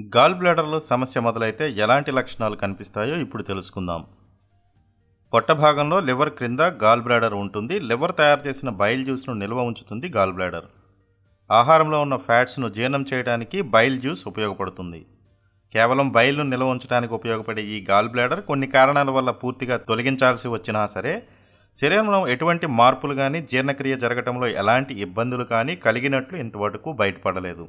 Gall బ్లాడర్లో సమస్య మొదలైతే ఎలాంటి లక్షణాలు కనిపిస్తాయో ఇప్పుడు తెలుసుకుందాం పొట్ట భాగంలో లివర్ క్రింద గాల్ బ్లాడర్ ఉంటుంది లివర్ తయారు చేసిన బైల్ జ్యూస్ను నిల్వ ఉంచుతుంది గాల్ బ్లాడర్ ఆహారంలో ఉన్న ఫ్యాట్స్ను జీర్ణం చేయడానికి బైల్ జ్యూస్ ఉపయోగపడుతుంది కేవలం బైల్ను నిల్వ ఉంచడానికి ఉపయోగపడే ఈ గాల్ బ్లాడర్ కొన్ని కారణాల వల్ల పూర్తిగా తొలగించాల్సి వచ్చినా సరే శరీరంలో ఎటువంటి మార్పులు కానీ జీర్ణక్రియ జరగటంలో ఎలాంటి ఇబ్బందులు కానీ కలిగినట్లు ఇంతవరకు బయటపడలేదు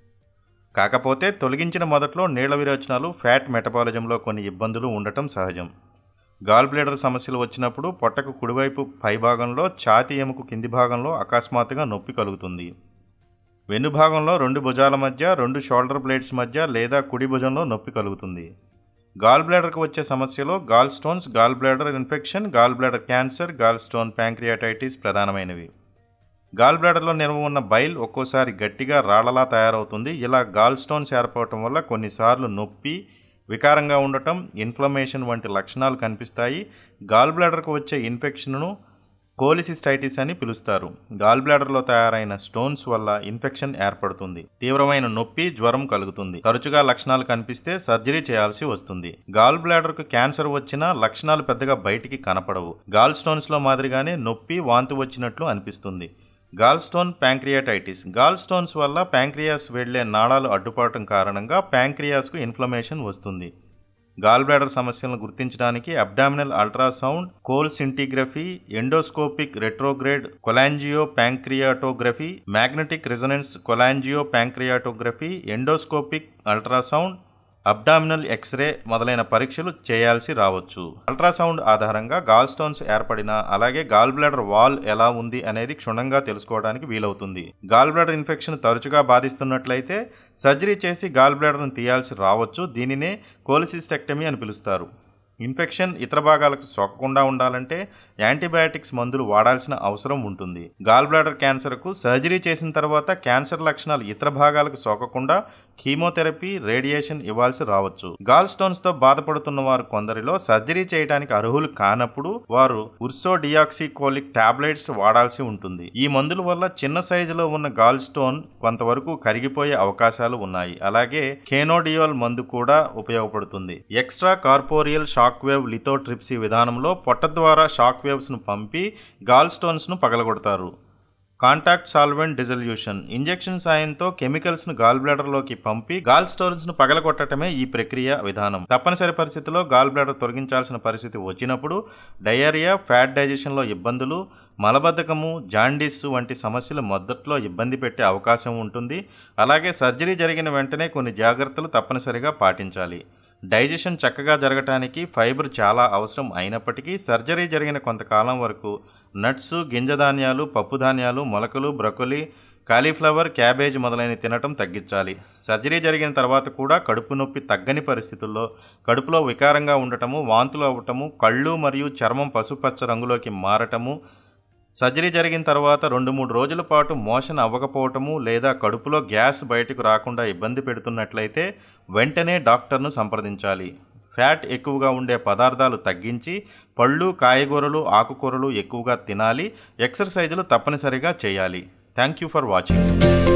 కాకపోతే తొలగించిన మొదట్లో నీళ్ల విరోచనాలు ఫ్యాట్ మెటబాలిజంలో కొన్ని ఇబ్బందులు ఉండటం సహజం గాల్ బ్లేడర్ సమస్యలు వచ్చినప్పుడు పొట్టకు కుడివైపు పైభాగంలో ఛాతి ఎముక కింది భాగంలో అకస్మాత్తుగా నొప్పి కలుగుతుంది వెన్ను భాగంలో రెండు భుజాల మధ్య రెండు షోల్డర్ బ్లేడ్స్ మధ్య లేదా కుడి భుజంలో నొప్పి కలుగుతుంది గాల్ బ్లాడర్కు వచ్చే సమస్యలో gall stones gall bladder infection gall bladder cancer gall stone pancreatitis ప్రధానమైనవి గాల్ బ్లాడర్లో నిల్వ ఉన్న బైల్ ఒక్కోసారి గట్టిగా రాళ్లలా తయారవుతుంది ఇలా గాల్ స్టోన్స్ ఏర్పడటం వల్ల కొన్నిసార్లు నొప్పి వికారంగా ఉండటం ఇన్ఫ్లమేషన్ వంటి లక్షణాలు కనిపిస్తాయి గాల్ బ్లాడర్కు వచ్చే ఇన్ఫెక్షన్ను కోలిసిస్టైటిస్ అని పిలుస్తారు గాల్ బ్లాడర్లో తయారైన స్టోన్స్ వల్ల ఇన్ఫెక్షన్ ఏర్పడుతుంది తీవ్రమైన నొప్పి జ్వరం కలుగుతుంది తరచుగా లక్షణాలు కనిపిస్తే సర్జరీ చేయాల్సి వస్తుంది గాల్ బ్లాడర్కు క్యాన్సర్ వచ్చినా లక్షణాలు పెద్దగా బయటికి కనపడవు గాల్ స్టోన్స్లో మాదిరిగానే నొప్పి వాంతి వచ్చినట్లు అనిపిస్తుంది gall stone pancreatitis gall stones వల్ల ప్యాంక్రియాస్ వెళ్లే నాళాలు అడ్డుపడటం కారణంగా ప్యాంక్రియాస్కు ఇన్ఫ్లమేషన్ వస్తుంది గాల్ బ్లాడర్ సమస్యలను గుర్తించడానికి abdominal ultrasound cholescintigraphy endoscopic retrograde cholangiopancreatography magnetic resonance cholangiopancreatography endoscopic ultrasound abdominal x-ray మొదలైన పరీక్షలు చేయాల్సి రావచ్చు అల్ట్రాసౌండ్ ఆధారంగా గాల్ స్టోన్స్ ఏర్పడిన అలాగే గాల్ బ్లాడర్ వాల్ ఎలా ఉంది అనేది క్షుణ్ణంగా తెలుసుకోవడానికి వీలవుతుంది గాల్ బ్లాడర్ ఇన్ఫెక్షన్ తరచుగా బాధిస్తున్నట్లయితే సర్జరీ చేసి గాల్ బ్లాడర్ను తీయాల్సి రావచ్చు దీనినే కోలిసిస్టెక్టమీ అని పిలుస్తారు ఇన్ఫెక్షన్ ఇతర భాగాలకు సోకకుండా ఉండాలంటే యాంటీబయాటిక్స్ మందులు వాడాల్సిన అవసరం ఉంటుంది గాల్ బ్లాడర్ క్యాన్సర్కు సర్జరీ చేసిన తర్వాత క్యాన్సర్ లక్షణాలు ఇతర భాగాలకు సోకకుండా కీమోథెరపీ రేడియేషన్ ఇవ్వాల్సి రావచ్చు గాల్ స్టోన్స్ తో బాధపడుతున్న వారు కొందరిలో సర్జరీ చేయడానికి అర్హులు కానప్పుడు వారు ఉర్సో డియాక్సికోలిక్ టాబ్లెట్స్ వాడాల్సి ఉంటుంది ఈ మందుల వల్ల చిన్న సైజులో ఉన్న గాల్ స్టోన్ కొంతవరకు కరిగిపోయే అవకాశాలు ఉన్నాయి అలాగే కేనోడియోల్ మందు కూడా ఉపయోగపడుతుంది extracorporeal shock wave lithotripsy విధానంలో పొట్ట ద్వారా షాక్ వేవ్స్ ను పంపి గాల్ స్టోన్స్ ను పగలగొడతారు కాంటాక్ట్ సాల్వెంట్ డిజల్యూషన్ ఇంజెక్షన్ సాయంతో కెమికల్స్ ను గాల్ బ్లాడర్లోకి పంపి గాల్ స్టోన్స్ ను పగలగొట్టడమే ఈ ప్రక్రియ విధానం తప్పనిసరి పరిస్థితిలో గాల్ బ్లాడర్ తొలగించాల్సిన పరిస్థితి వచ్చినప్పుడు డయేరియా ఫ్యాట్ డైజెషన్లో ఇబ్బందులు మలబద్ధకము జాండీస్ వంటి సమస్యలు మొదట్లో ఇబ్బంది పెట్టే అవకాశం ఉంటుంది అలాగే సర్జరీ జరిగిన వెంటనే కొన్ని జాగ్రత్తలు తప్పనిసరిగా పాటించాలి డైజెషన్ చక్కగా జరగటానికి ఫైబర్ చాలా అవసరం అయినప్పటికీ సర్జరీ జరిగిన కొంతకాలం వరకు నట్స్ గింజధాన్యాలు పప్పుధాన్యాలు మొలకలు బ్రొకొలి కాలీఫ్లవర్ క్యాబేజ్ మొదలైన తినటం తగ్గించాలి సర్జరీ జరిగిన తర్వాత కూడా కడుపు నొప్పి తగ్గని పరిస్థితుల్లో కడుపులో వికారంగా ఉండటము వాంతులు అవ్వటము కళ్ళు మరియు చర్మం పసుపచ్చ రంగులోకి మారటము సర్జరీ జరిగిన తర్వాత రెండు మూడు రోజుల పాటు మోషన్ అవ్వకపోవటము లేదా కడుపులో గ్యాస్ బయటకు రాకుండా ఇబ్బంది పెడుతున్నట్లయితే వెంటనే డాక్టర్ను సంప్రదించాలి ఫ్యాట్ ఎక్కువగా ఉండే పదార్థాలు తగ్గించి పళ్ళు కాయగూరలు ఆకుకూరలు ఎక్కువగా తినాలి ఎక్సర్సైజులు తప్పనిసరిగా చేయాలి thank you for watching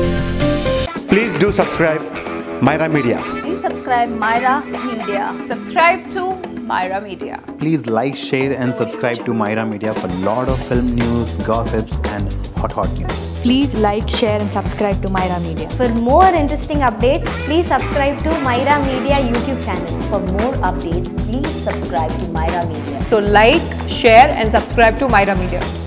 Please do subscribe Myra Media. Please subscribe Myra Media. Subscribe to Myra Media. Please like, share, and subscribe to Myra Media for lot of film news, gossips, and hot hot news. Please like, share, and subscribe to Myra Media. For more interesting updates, please subscribe to Myra Media YouTube channel. For more updates, please subscribe to Myra Media. So like, share and subscribe to Myra Media.